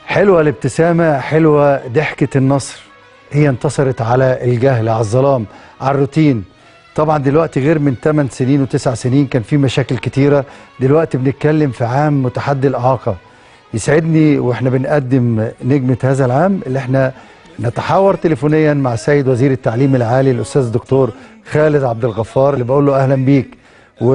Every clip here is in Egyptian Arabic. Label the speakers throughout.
Speaker 1: حلوة الابتسامة حلوة ضحكة النصر هي انتصرت على الجهل على الظلام على الروتين طبعا دلوقتي غير من 8 سنين و9 سنين كان في مشاكل كتيرة دلوقتي بنتكلم في عام متحدي الإعاقة يسعدني واحنا بنقدم نجمة هذا العام اللي احنا نتحاور تليفونيا مع السيد وزير التعليم العالي الأستاذ الدكتور خالد عبد الغفار اللي بقول له أهلا بيك و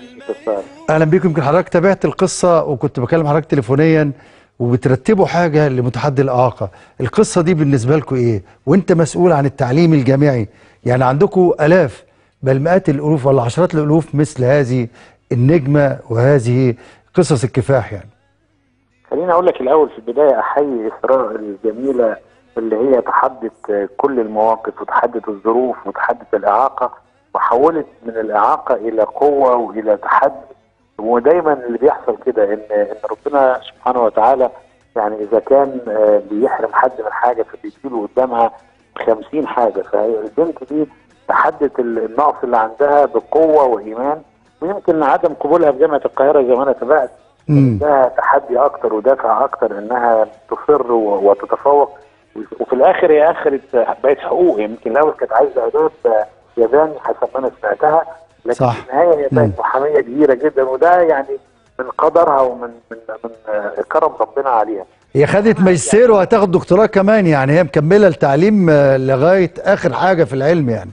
Speaker 1: اهلا بيكم يمكن حضرتك تابعت القصه وكنت بكلم حضرتك تليفونيا وبترتبوا حاجه لمتحدي الاعاقه القصه دي بالنسبه لكم ايه وانت مسؤول عن التعليم الجامعي يعني عندكم الاف بل مئات الالوف ولا عشرات الالوف مثل هذه النجمه وهذه قصص الكفاح يعني
Speaker 2: خليني اقول لك الاول في البدايه احيي اسراء الجميله اللي هي تحدت كل المواقف وتحدت الظروف وتحدت الاعاقه وحولت من الاعاقه الى قوه والى تحدي ودايما اللي بيحصل كده ان ان ربنا سبحانه وتعالى يعني اذا كان آه، بيحرم حد من حاجه فبيديله قدامها 50 حاجه فالبنت دي تحدت ال- النقص اللي عندها بقوه وايمان ويمكن عدم قبولها في جامعه القاهره زي ما انا تابعت
Speaker 1: امم
Speaker 2: ده تحدي اكتر ودافع اكتر انها تصر و- وتتفوق وفي الاخر هي اخرت بقت حقوق يمكن الاول كانت عايزه اداب ياباني حسب ما انا سمعتها لكن
Speaker 1: صح.
Speaker 2: في النهايه هي
Speaker 1: مم.
Speaker 2: بقت محاميه كبيره جدا وده يعني من قدرها ومن من من آه، كرم ربنا عليها
Speaker 1: هي خدت ماجستير وهتاخد دكتوراه كمان يعني هي مكمله التعليم آه، لغايه اخر حاجه في العلم يعني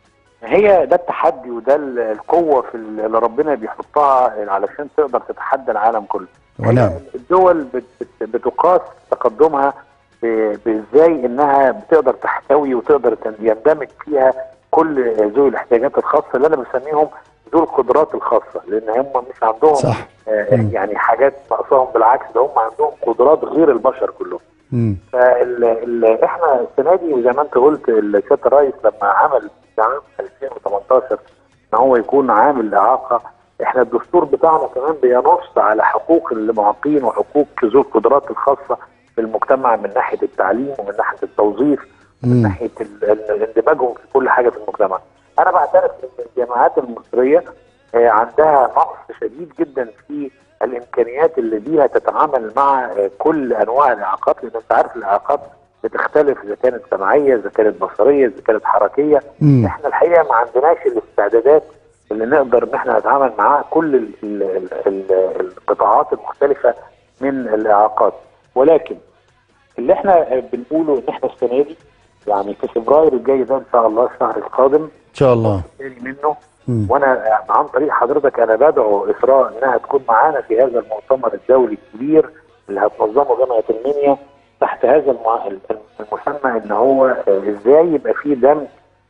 Speaker 2: هي ده التحدي وده ال- القوه في ال- اللي ربنا بيحطها علشان تقدر تتحدى العالم كله
Speaker 1: ونعم.
Speaker 2: هي الدول بت- بت- بتقاس تقدمها ب- بازاي انها بتقدر تحتوي وتقدر تن- يندمج فيها كل ذوي الاحتياجات الخاصه اللي انا بسميهم ذو القدرات الخاصه لان هم مش عندهم
Speaker 1: صح.
Speaker 2: آه
Speaker 1: مم.
Speaker 2: يعني حاجات ناقصاهم بالعكس ده هم عندهم قدرات غير البشر كلهم
Speaker 1: امم
Speaker 2: فال ال- احنا السنه دي وزي ما انت قلت سياده الرئيس لما عمل في عام 2018 ان هو يكون عامل اعاقه احنا الدستور بتاعنا كمان بينص على حقوق المعاقين وحقوق ذوي القدرات الخاصه في المجتمع من ناحيه التعليم ومن ناحيه التوظيف من
Speaker 1: مم.
Speaker 2: ناحيه ال- ال- اندماجهم في كل حاجه في المجتمع. انا بعترف ان الجامعات المصريه آه، عندها نقص شديد جدا في الامكانيات اللي بيها تتعامل مع آه، كل انواع الاعاقات لان انت عارف الاعاقات بتختلف اذا كانت سمعيه اذا كانت بصريه اذا كانت حركيه
Speaker 1: مم.
Speaker 2: احنا الحقيقه ما عندناش الاستعدادات اللي نقدر ان احنا نتعامل معاها كل ال ال ال ال القطاعات المختلفه من الاعاقات ولكن اللي احنا بنقوله ان احنا السنه دي يعني في فبراير الجاي ده ان شاء الله الشهر القادم
Speaker 1: ان شاء الله
Speaker 2: الثاني منه
Speaker 1: مم.
Speaker 2: وانا عن طريق حضرتك انا بدعو اسراء انها تكون معانا في هذا المؤتمر الدولي الكبير اللي هتنظمه جامعه المنيا تحت هذا المع- المسمى ان هو آه، ازاي يبقى فيه دمج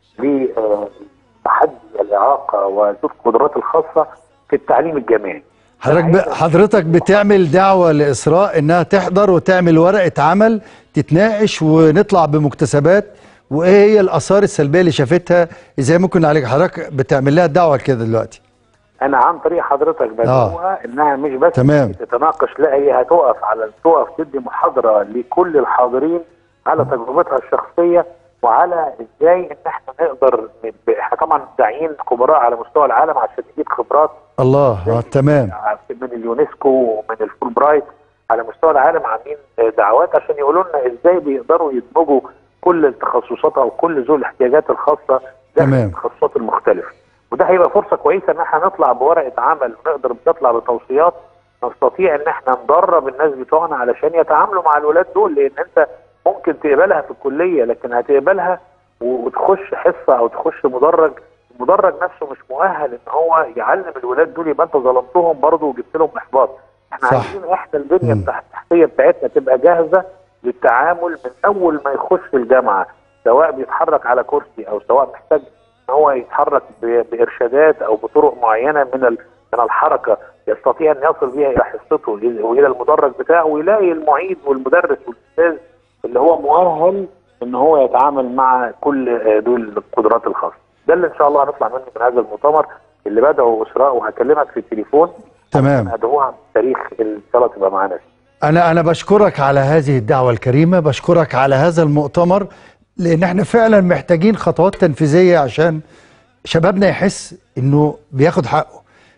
Speaker 2: لتحدي الاعاقه وذو القدرات الخاصه في التعليم الجامعي.
Speaker 1: حضرتك ب... حضرتك بتعمل دعوه لاسراء انها تحضر وتعمل ورقه عمل تتناقش ونطلع بمكتسبات وايه هي الاثار السلبيه اللي شافتها ازاي ممكن نعالج حضرتك بتعمل لها دعوه كده دلوقتي
Speaker 2: انا عن طريق حضرتك بدعوها انها مش بس
Speaker 1: تمام.
Speaker 2: تتناقش لا هي هتقف على تقف تدي محاضره لكل الحاضرين على تجربتها الشخصيه وعلى ازاي ان احنا نقدر ب- احنا طبعا داعيين خبراء على مستوى العالم عشان نجيب خبرات
Speaker 1: الله آه تمام
Speaker 2: من اليونسكو ومن الفول برايت على مستوى العالم عاملين دعوات عشان يقولوا لنا ازاي بيقدروا يدمجوا كل التخصصات او كل ذوي الاحتياجات الخاصه داخل
Speaker 1: تمام.
Speaker 2: التخصصات المختلفه وده هيبقى فرصه كويسه ان احنا نطلع بورقه عمل ونقدر نطلع بتوصيات نستطيع ان احنا ندرب الناس بتوعنا علشان يتعاملوا مع الولاد دول لان انت ممكن تقبلها في الكليه لكن هتقبلها و- وتخش حصه او تخش مدرج المدرج نفسه مش مؤهل ان هو يعلم الولاد دول يبقى انت ظلمتهم برضه وجبت لهم احباط احنا
Speaker 1: صح.
Speaker 2: عايزين احنا البنيه
Speaker 1: مم.
Speaker 2: بتاعت- التحتيه بتاعتنا تبقى جاهزه للتعامل من اول ما يخش الجامعه سواء بيتحرك على كرسي او سواء محتاج ان هو يتحرك ب- بارشادات او بطرق معينه من ال- من الحركه يستطيع ان يصل بيها الى حصته والى المدرج بتاعه ويلاقي المعيد والمدرس والاستاذ اللي هو مؤهل ان هو يتعامل مع كل آه، دول القدرات الخاصه ده اللي ان شاء الله هنطلع منه من هذا المؤتمر اللي بدأوا اسراء وهكلمك في التليفون
Speaker 1: تمام
Speaker 2: ادعوها تاريخ ان شاء الله تبقى معانا فيه.
Speaker 1: انا انا بشكرك على هذه الدعوه الكريمه بشكرك على هذا المؤتمر لان احنا فعلا محتاجين خطوات تنفيذيه عشان شبابنا يحس انه بياخد حقه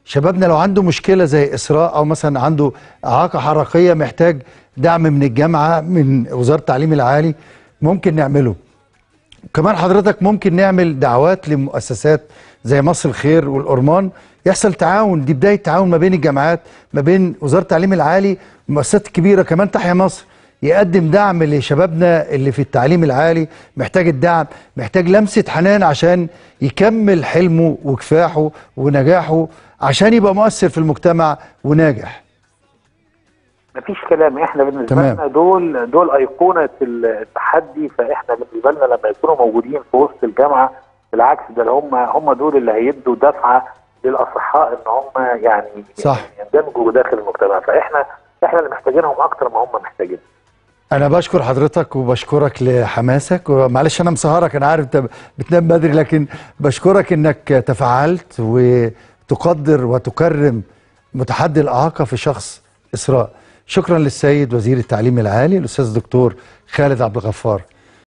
Speaker 1: شبابنا لو عنده مشكله زي اسراء او مثلا عنده اعاقه حركيه محتاج دعم من الجامعه من وزاره التعليم العالي ممكن نعمله كمان حضرتك ممكن نعمل دعوات لمؤسسات زي مصر الخير والأورمان يحصل تعاون دي بداية تعاون ما بين الجامعات ما بين وزارة التعليم العالي والمؤسسات الكبيرة كمان تحيا مصر يقدم دعم لشبابنا اللي في التعليم العالي محتاج الدعم محتاج لمسة حنان عشان يكمل حلمه وكفاحه ونجاحه عشان يبقى مؤثر في المجتمع وناجح
Speaker 2: مفيش كلام احنا بالنسبه
Speaker 1: تمام.
Speaker 2: لنا دول دول ايقونه التحدي فاحنا بالنسبه لنا لما يكونوا موجودين في وسط الجامعه بالعكس ده هم هم دول اللي هيدوا دفعه للاصحاء ان هم يعني
Speaker 1: صح.
Speaker 2: يندمجوا داخل المجتمع فاحنا احنا اللي محتاجينهم اكتر ما هم محتاجين
Speaker 1: انا بشكر حضرتك وبشكرك لحماسك ومعلش انا مسهرك انا عارف انت بتنام بدري لكن بشكرك انك تفاعلت وتقدر وتكرم متحدي الاعاقه في شخص اسراء شكرا للسيد وزير التعليم العالي الاستاذ الدكتور خالد عبد الغفار